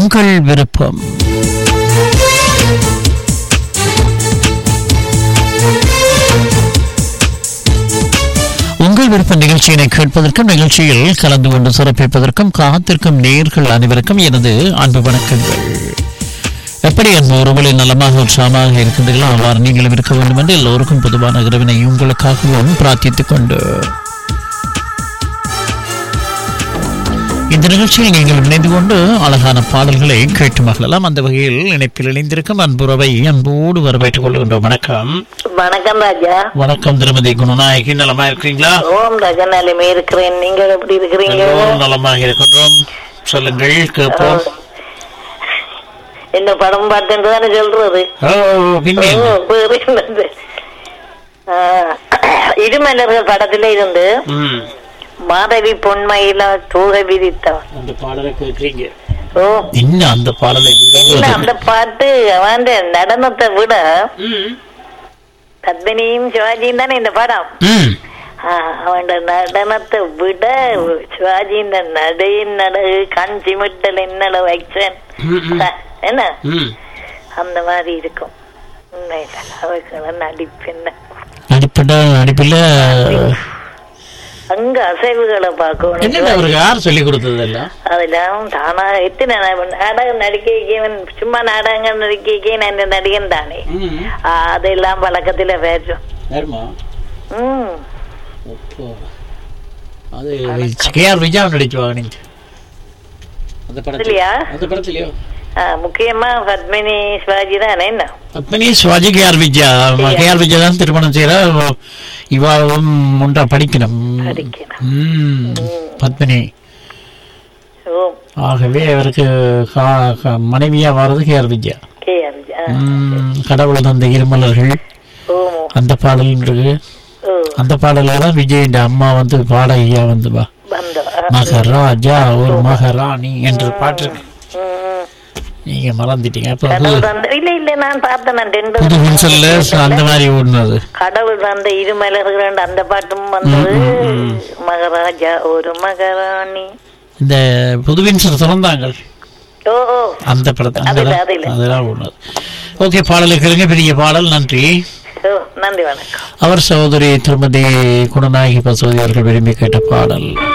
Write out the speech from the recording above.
உங்கள் விருப்பம் உங்கள் விருப்ப நிகழ்ச்சியினை கேட்பதற்கும் நிகழ்ச்சியில் கலந்து கொண்டு சிறப்பிப்பதற்கும் காத்திருக்கும் நேர்கள் அனைவருக்கும் எனது அன்பு வணக்கங்கள் எப்படி அன்பு உறவுகளில் நலமாக உற்சாகமாக இருக்கின்றீர்களோ அவ்வாறு நீங்களும் இருக்க வேண்டும் என்று எல்லோருக்கும் பொதுவான இறைவனை உங்களுக்காகவும் பிரார்த்தித்துக் கொண்டு இந்த நிகழ்ச்சியில் நீங்கள் இணைந்து கொண்டு அழகான பாடல்களை கேட்டு மகிழலாம் அந்த வகையில் இணைப்பில் இணைந்திருக்கும் அன்புறவை அன்போடு வரவேற்றுக் கொள்கின்றோம் வணக்கம் வணக்கம் ராஜா வணக்கம் திருமதி குணநாயகி நலமா இருக்கிறீங்களா ஓம் ராஜா நிலைமை இருக்கிறேன் நீங்கள் எப்படி இருக்கிறீங்க எல்லோரும் நலமாக இருக்கின்றோம் சொல்லுங்கள் கேட்போம் இந்த படம் பார்த்துட்டு தானே சொல்றது ஓ பின்னே ஓ, வேறு என்னது? ஆ, இருமலர்கள் படத்துல இருந்து ம் மாதவி பொன்மையில தூக விதித்தவன் அந்த பாடலை கேட்கிறீங்க ஓ என்ன அந்த பாடலை என்ன அந்த பாட்டு அவன் நடனத்தை விட ம் பத்மினியும் சிவாஜியும் தானே இந்த படம் ம் ஆ, அவன் நடனத்தை விட சிவாஜியின் நடையின் நடகு கண் சிமிட்டல் என்னட வைச்சன் ம், ம். என்ன ம் அந்த மாதிரி இருக்கும் உண்மையில அவர்கள் நடிப்பு என்ன நடிப்பிட நடிப்பில் அங்க அசைவுகளை பார்க்கணும் என்னென்ன அவருக்கு யார் சொல்லி கொடுத்தது எல்லாம் அதெல்லாம் தானா எத்தனை நா- நாடகம் நடிக்க சும்மா நாடகங்கள் நடிக்க நான் இந்த நடிகன் தானே ம் ஆ, அதெல்லாம் பழக்கத்துல பேசும் யாருமா ம் அப்போ அது கேஆர் விஜயா நடிச்சுவாங்க நீங்க அந்த படத்துல இல்லையா அந்த படத்துலயோ ஆ, முக்கியமா பத்மினி சிவாஜி தானே என்ன பத்மினி சிவாஜி கேஆர் விஜயா கேஆர் விஜயா தான் திருமணம் செய்யற இவாவும் ஒன்றா படிக்கணும் படிக்கணும். ம் பத்மினி ஓ ஆகவே அவருக்கு கா- கா- மனைவியா வர்றது கேஆர் விஜயா கே ஆர் ம், கடவுள் தந்த இருமலர்கள் ஓமோ அந்த பாடல் இருக்கு ஓ அந்த பாடல தான் விஜயின் அம்மா வந்து பாடகியா வந்து வா வந்தோம் ஆ. மகராஜா ஒரு மகாராணி என்ற பாட்டு இருக்கு. ம், ம். நீங்க மறந்துட்டீங்க அப்ப புது கடவுள் தந்த இல்ல இல்ல நான் பார்த்தேன் நான் ரெண்டு புது வின்சல்ல அந்த மாதிரி ஓடுனது கடவுள் தந்த இருமலர்கள் அந்த பாட்டும் வந்தது மகாராஜா ஒரு மகாராணி இந்த புது வின்சல் திறந்தாங்க ஓ ஓ அந்த படத்தை அந்த அதுல, இடம், அதுல. அதெல்லாம் ஓடுனது ஓகே பாடலை கேளுங்க பெரிய பாடல் நன்றி ஓ நன்றி வணக்கம் அவர் சகோதரி திருமதி குணநாயகி பசுவதி அவர்கள் விரும்பி கேட்ட பாடல்